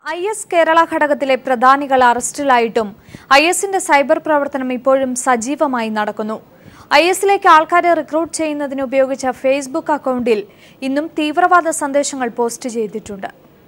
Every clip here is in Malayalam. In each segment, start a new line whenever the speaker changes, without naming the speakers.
ഐ എസ് കേരള ഘടകത്തിലെ പ്രധാനികൾ അറസ്റ്റിലായിട്ടും ഐ എസിന്റെ സൈബർ പ്രവർത്തനം ഇപ്പോഴും സജീവമായി നടക്കുന്നു ഐ എസിലേക്ക് ആൾക്കാരെ റിക്രൂട്ട് ചെയ്യുന്നതിന് ഉപയോഗിച്ച ഫേസ്ബുക്ക് അക്കൗണ്ടിൽ ഇന്നും തീവ്രവാദ സന്ദേശങ്ങൾ പോസ്റ്റ് ചെയ്തിട്ടുണ്ട്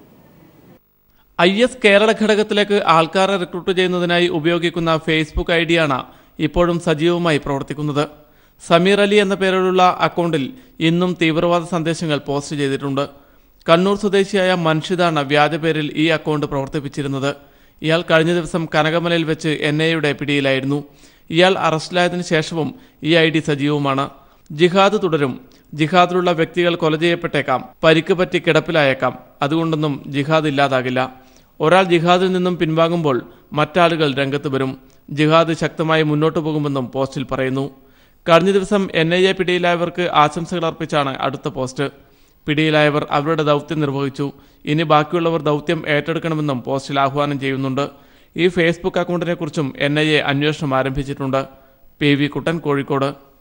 ഐ എസ് കേരള ഘടകത്തിലേക്ക് ആൾക്കാരെ റിക്രൂട്ട് ചെയ്യുന്നതിനായി ഉപയോഗിക്കുന്ന ഫേസ്ബുക്ക് ഐ ഡിയാണ് ഇപ്പോഴും സജീവമായി പ്രവർത്തിക്കുന്നത് സമീർ അലി എന്ന പേരിലുള്ള അക്കൗണ്ടിൽ ഇന്നും തീവ്രവാദ സന്ദേശങ്ങൾ പോസ്റ്റ് ചെയ്തിട്ടുണ്ട് കണ്ണൂർ സ്വദേശിയായ മൻഷിദാണ് വ്യാജ പേരിൽ ഈ അക്കൗണ്ട് പ്രവർത്തിപ്പിച്ചിരുന്നത് ഇയാൾ കഴിഞ്ഞ ദിവസം കനകമലയിൽ വെച്ച് എൻ ഐയുടെ പിടിയിലായിരുന്നു ഇയാൾ അറസ്റ്റിലായതിനു ശേഷവും ഈ ഐ ഡി സജീവമാണ് ജിഹാദ് തുടരും ജിഹാദിലുള്ള വ്യക്തികൾ കൊല ചെയ്യപ്പെട്ടേക്കാം പരിക്ക് പറ്റി കിടപ്പിലായേക്കാം അതുകൊണ്ടൊന്നും ജിഹാദ് ഇല്ലാതാകില്ല ഒരാൾ ജിഹാദിൽ നിന്നും പിൻവാങ്ങുമ്പോൾ മറ്റാളുകൾ രംഗത്ത് വരും ജിഹാദ് ശക്തമായി മുന്നോട്ടു പോകുമെന്നും പോസ്റ്റിൽ പറയുന്നു കഴിഞ്ഞ ദിവസം എൻ ഐ എ പിടിയിലായവർക്ക് ആശംസകൾ അർപ്പിച്ചാണ് അടുത്ത പോസ്റ്റ് പിടിയിലായവർ അവരുടെ ദൗത്യം നിർവഹിച്ചു ഇനി ബാക്കിയുള്ളവർ ദൗത്യം ഏറ്റെടുക്കണമെന്നും പോസ്റ്റിൽ ആഹ്വാനം ചെയ്യുന്നുണ്ട് ഈ ഫേസ്ബുക്ക് അക്കൗണ്ടിനെക്കുറിച്ചും എൻ ഐ എ അന്വേഷണം ആരംഭിച്ചിട്ടുണ്ട് പി വി കുട്ടൻ കോഴിക്കോട്